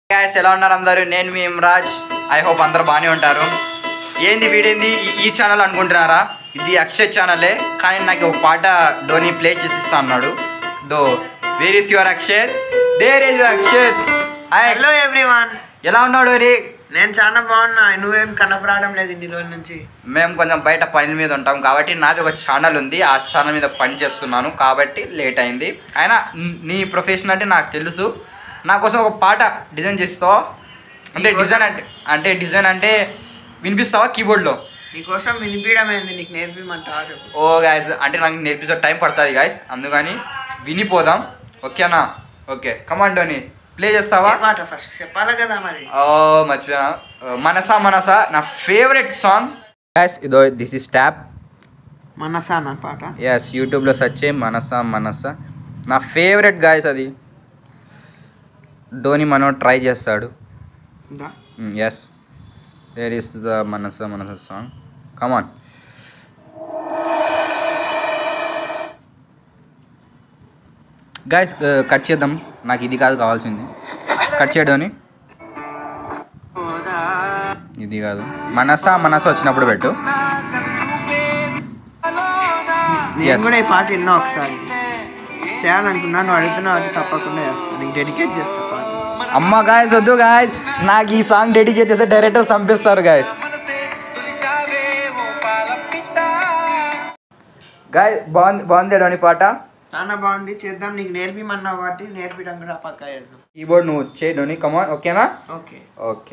Guys ఎలా ఉన్నారు అందరూ నేను మీ ఇమ్రాజ్ ఐ హోప్ అందరూ బాగానే ఉంటారు ఏంది వీడేంది ఈ- ఈ ఛానల్ అనుకుంటున్నారా ఇది అక్షయ్ ఛానలే కానీ నాకు ఒక పాట ధోని ప్లే చేసి ఇస్తా అన్నాడు దో where is your Akshay there is your Akshay hi hello everyone ఎలా ఉన్నాడు రే నేను చాలా బాగున్నా నువ్వేం కనపడడం లేదు ఇన్ని రోజుల నుంచి మేము కొంచెం బయట పని మీద ఉంటాం కాబట్టి నాది ఒక ఛానల్ ఉంది ఆ ఛానల్ మీద పని చేస్తున్నాను కాబట్టి లేట్ అయింది అయినా న్- నీ ప్రొఫెషన్ అంటే నాకు తెలుసు నా కోసం ఒక పాట డిజైన్ చేస్తావా అంటే నీకోసం? డిజైన్ అంటే అంటే డిజైన్ అంటే వినిపిస్తావా కీబోర్డ్లో నీకోసం వినిపించడం ఏంది నీకు నేర్పిమంటావా చెప్పు ఓ గాయస్ అంటే నాకు నేర్పించే టైం పడుతుంది గాయస్ అందుకని వినిపోదాం ఓకేనా ఓకే కమాండ్ డోని ప్లే చేస్తావా ఏ పాట ఫస్ట్ చెప్పాలి కదా మరి ఓ మర్చిపోయా మనసా మనసా నా ఫేవరెట్ సాంగ్ గాయస్ ఇదో దిస్ ఇస్ ట్యాప్ మనసా నా పాట ఎస్ యూట్యూబ్లో సెర్చ్ చేయి మనస మనస నా ఫేవరెట్ గాయస్ అది ధోని మనం ట్రై చేస్తాడు ఉందా? ఎస్ వేర్ ఇస్ ద మనస మనస సాంగ్ కమాన్ గాయస్ కట్ చేద్దాం నాకు ఇది కాదు కావాల్సింది కట్ చేయడని ఇది కాదు మనస మనస వచ్చినప్పుడు పెట్టు నేను Yes. కూడా ఈ పాట విన్నా ఒకసారి చేయాలనుకున్నాను అడుగుతున్నా అంటే తప్పకుండా చేస్తాను నీకు డెడికేట్ చేస్తా పాట అమ్మ గాయస్ వద్దు గాయస్ నాకు ఈ సాంగ్ డెడికేట్ చేస్తే డైరెక్టర్ చంపేస్తారు గాయస్ గాయ బాగుంది బాగుంది డోని పాట చాలా బాగుంది చేద్దాం నీకు నేర్పిమన్నావు కాబట్టి నేర్పించడం కూడా పక్కా చేద్దాం కీబోర్డ్ నువ్వు చేయి డోని కమాన్ ఓకేనా ఓకే ఓకే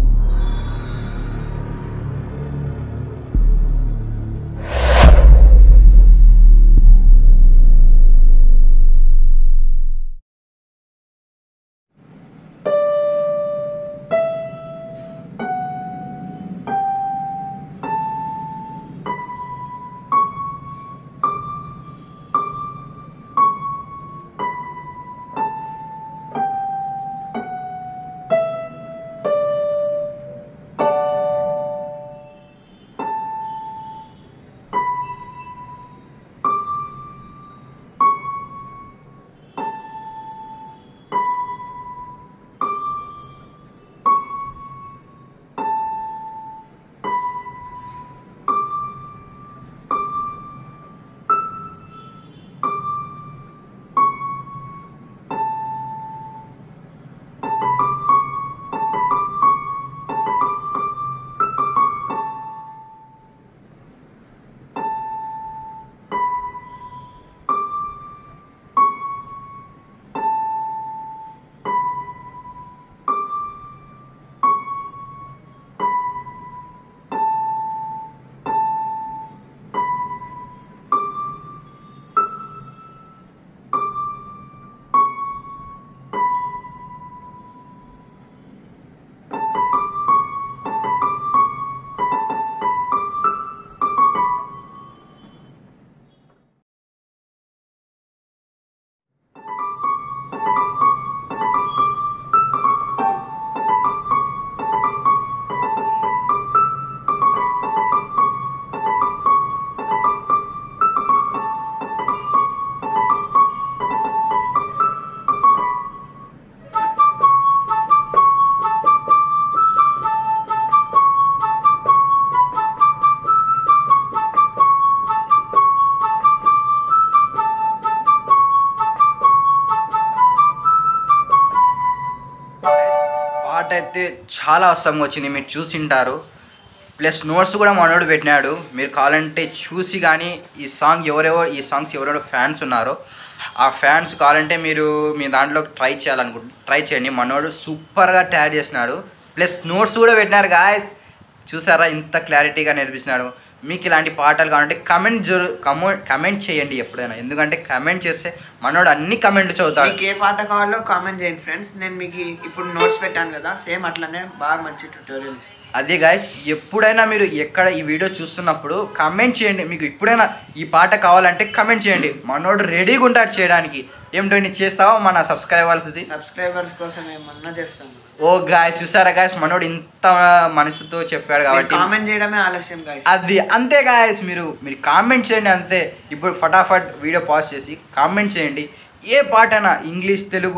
పాట అయితే చాలా అవసరం వచ్చింది మీరు చూసింటారు ప్లస్ నోట్స్ కూడా మనోడు పెట్టినాడు మీరు కావాలంటే చూసి కానీ ఈ సాంగ్ ఎవరెవరు ఈ సాంగ్స్ ఎవరెవరు ఫ్యాన్స్ ఉన్నారో ఆ ఫ్యాన్స్ కావాలంటే మీరు మీ దాంట్లో ట్రై చేయాలనుకుంటు ట్రై చేయండి మనోడు సూపర్గా తయారు చేసినాడు ప్లస్ నోట్స్ కూడా పెట్టినారు గాయస్ చూసారా ఇంత క్లారిటీగా నేర్పిస్తున్నాడు మీకు ఇలాంటి పాటలు కావాలంటే కమెంట్ జరు కమో కమెంట్ చేయండి ఎప్పుడైనా ఎందుకంటే కమెంట్ చేస్తే మనోడు అన్ని కమెంట్లు చదువుతాడు మీకు ఏ పాట కావాలో కామెంట్ చేయండి ఫ్రెండ్స్ నేను మీకు ఇప్పుడు నోట్స్ పెట్టాను కదా సేమ్ అట్లనే బాగా మంచి ట్యూటోరియల్స్ అదే గాయస్ ఎప్పుడైనా మీరు ఎక్కడ ఈ వీడియో చూస్తున్నప్పుడు కమెంట్ చేయండి మీకు ఎప్పుడైనా ఈ పాట కావాలంటే కమెంట్ చేయండి మనోడు రెడీగా ఉంటాడు చేయడానికి ఏమిటో నీ చేస్తావా మన సబ్స్క్రైబర్స్ది సబ్స్క్రైబర్స్ కోసం ఏమన్నా చేస్తాను ఓ గాయస్ చూసారా గాయస్ మనోడు ఇంత మనసుతో చెప్పాడు కాబట్టి కామెంట్ చేయడమే ఆలస్యం గాయస్ అది అంతే గాయస్ మీరు మీరు కామెంట్ చేయండి అంతే ఇప్పుడు ఫటాఫట్ వీడియో పాజ్ చేసి కామెంట్ చేయండి ఏ పాటైనా ఇంగ్లీష్ తెలుగు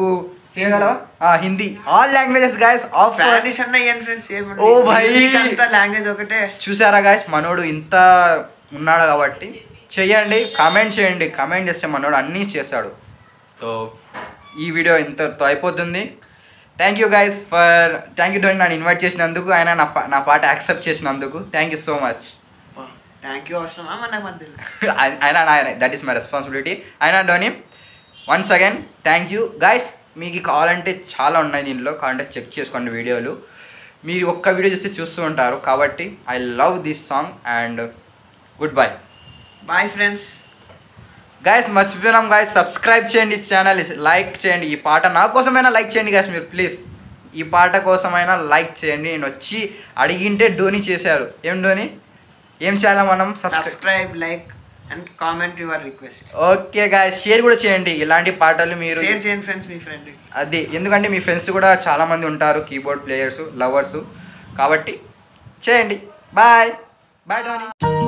చేయగలవా ఆ, Hindi all languages guys of Spanish అన్న ఇయ్యండి ఫ్రెండ్స్ ఏముంది ఓ భాయ్. Music అంతా లాంగ్వేజ్ ఒకటే చూసారా గాయస్ మనోడు ఇంత ఉన్నాడు కాబట్టి చెయ్యండి కామెంట్ చేయండి కామెంట్ చేస్తే మనోడు అన్నీ చేస్తాడు సో ఈ వీడియో ఇంతతో అయిపోతుంది thank you guys for thank you Dhoni నన్ను ఇన్వైట్ చేసినందుకు ఆయన నా పా- నా పాట యాక్సెప్ట్ చేసినందుకు thank you so much thank you అవసరమా మన మధ్యలో ఆయన ఆయన దట్ ఈస్ మై రెస్పాన్సిబిలిటీ అయినా Dhoni once again thank you guys మీకు కావాలంటే చాలా ఉన్నాయి దీనిలో కావాలంటే చెక్ చేసుకోండి వీడియోలు మీరు ఒక్క వీడియో చూస్తే చూస్తూ ఉంటారు కాబట్టి I love this song and goodbye bye friends guys మర్చిపోయినాం గాయస్ సబ్స్క్రైబ్ చేయండి ఈ ఛానల్ లైక్ చేయండి ఈ పాట నా కోసమైనా లైక్ చేయండి గాయస్ మీరు ప్లీజ్ ఈ పాట కోసమైనా లైక్ చేయండి నేను వచ్చి అడిగింటే ధోని చేశారు ఏం ధోని ఏం చేయాలి మనం subscribe subscribe like and comment your request okay guys share కూడా చేయండి ఇలాంటి పాటలు మీరు షేర్ చేయండి ఫ్రెండ్స్ మీ ఫ్రెండ్ అది ఎందుకంటే మీ ఫ్రెండ్స్ కూడా చాలామంది ఉంటారు కీబోర్డ్ ప్లేయర్స్ లవర్స్ కాబట్టి చేయండి బాయ్ బాయ్ ధోని